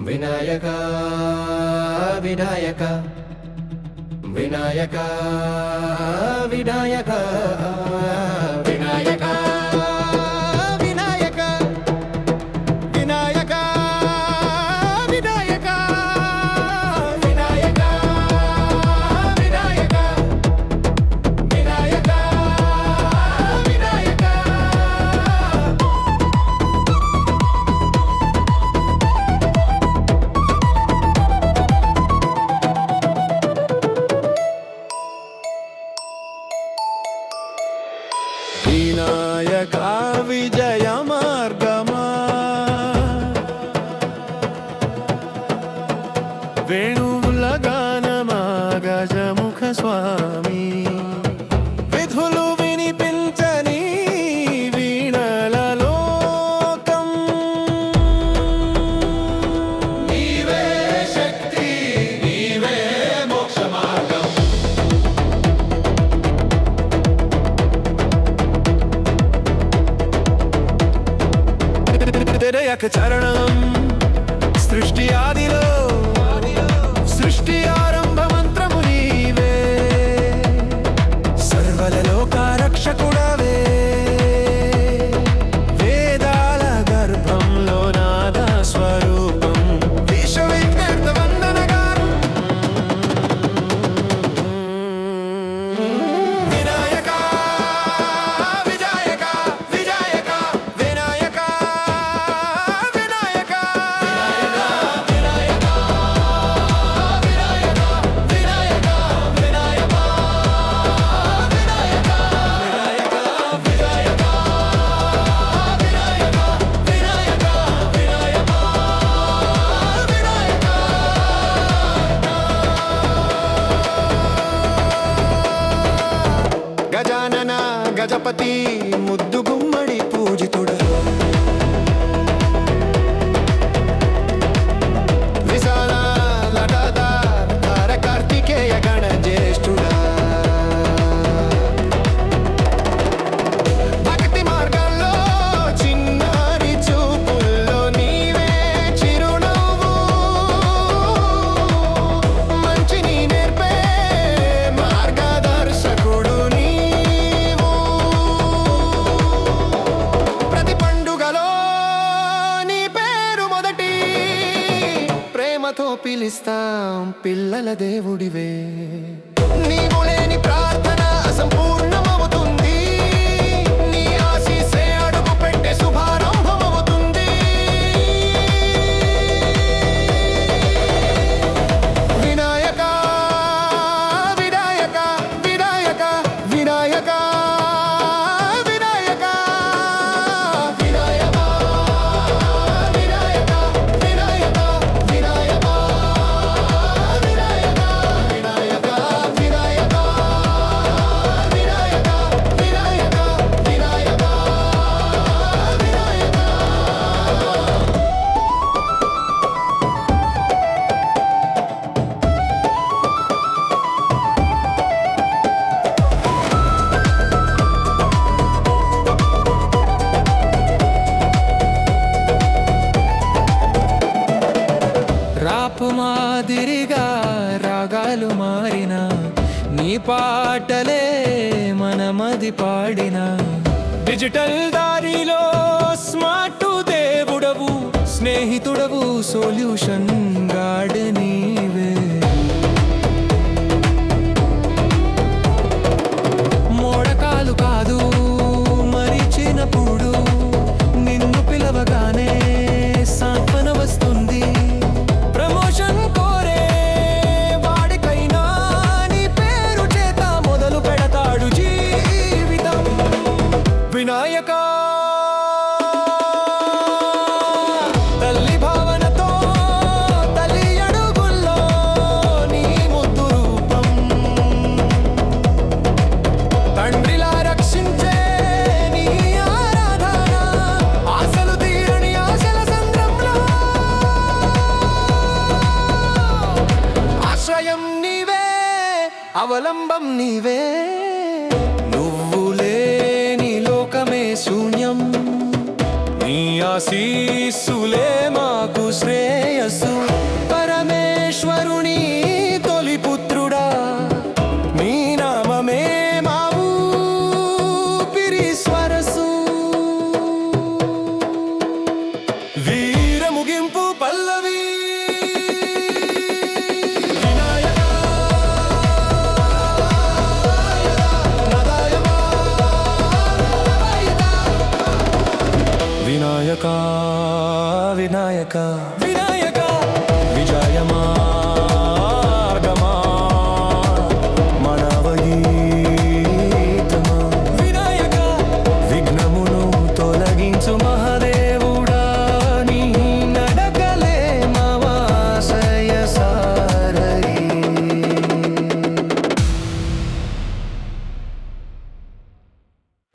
వినాయక వినాయక వినాయక వినాయక వినాయక వినాయక వినాయక వినాయక వినాయక వినాయక వినాయక వినాయక వినాయక విజయ మార్గమా వేణువుల గానమా గజముఖ స్వామి విధులు వినిపించని వీణల లోకం నీవే శక్తి నీవే మోక్ష మార్గం తెరయక చరణం సృష్టి ఆదిలో సృష్టి ఆరంభ మంత్రము నీవే సర్వల లోక రక్షకుడవే వేదాల గర్భంలో నాద స్వరూపం విశ్వవిఖ్యాత వందనగారు వినాయక వినాయక వినాయక వినాయక వినాయక గజానన గజపతి ముద్దు గుమ్మడి పూజితుడ విశాల లటాద తార కార్తికేయ గణ జ్యేష్ఠుడా భక్తి మార్గంలో చిన్నారి చూపుల్లో నీవే చిరునవ్వు మంచిని నేర్పే మార్గదర్శకుడు నీవు ప్రతి పండుగలో నీ పేరు మొదటి ప్రేమతో పిలుస్తాం పిల్లల దేవుడివే నీవు లేని ప్రార్థన అసంపూర్ణమవుతుంది నీ ఆశీసే అడుగు పెట్టే శుభారంభమవుతుంది వినాయక వినాయక వినాయక వినాయక వినాయక వినాయక వినాయక వినాయక వినాయక వినాయక వినాయక వినాయక వినాయక వినాయక వినాయక రాపు మాదిరిగా రాగాలు మారిన నీ పాటలే మనమది పాడిన డిజిటల్ దారిలో స్మార్ట్ దేవుడవు స్నేహితుడవు సొల్యూషన్ గాడ్ నీవే మోడకాలు కాదు మరిచినప్పుడు నిన్ను పిలవగానే సాంత్వన వస్తుంది ప్రమోషన్ కోరే వాడికైనా నీ పేరు చేత మొదలు పెడతాడు జీవితం వినాయక తల్లి భావనతో తల్లి అడుగుల్లో నీ ముద్దు రూపం తండ్రిలా రక్షించే నీ ఆరాధన ఆశలు తీరని ఆశల సంద్రంలో ఆశ్రయం నీవే అవలంబం నీవే నువ్వు లేని లోకమే శూన్యం నీ ఆశీస్సులే మాకు శ్రేయస్సు పరమేశ్వరుని తొలి పుత్రుడా మీ నామమే మా ఊపిరి స్వరసు వీర ముగింపు పల్లవి వినాయక వినాయక వినాయక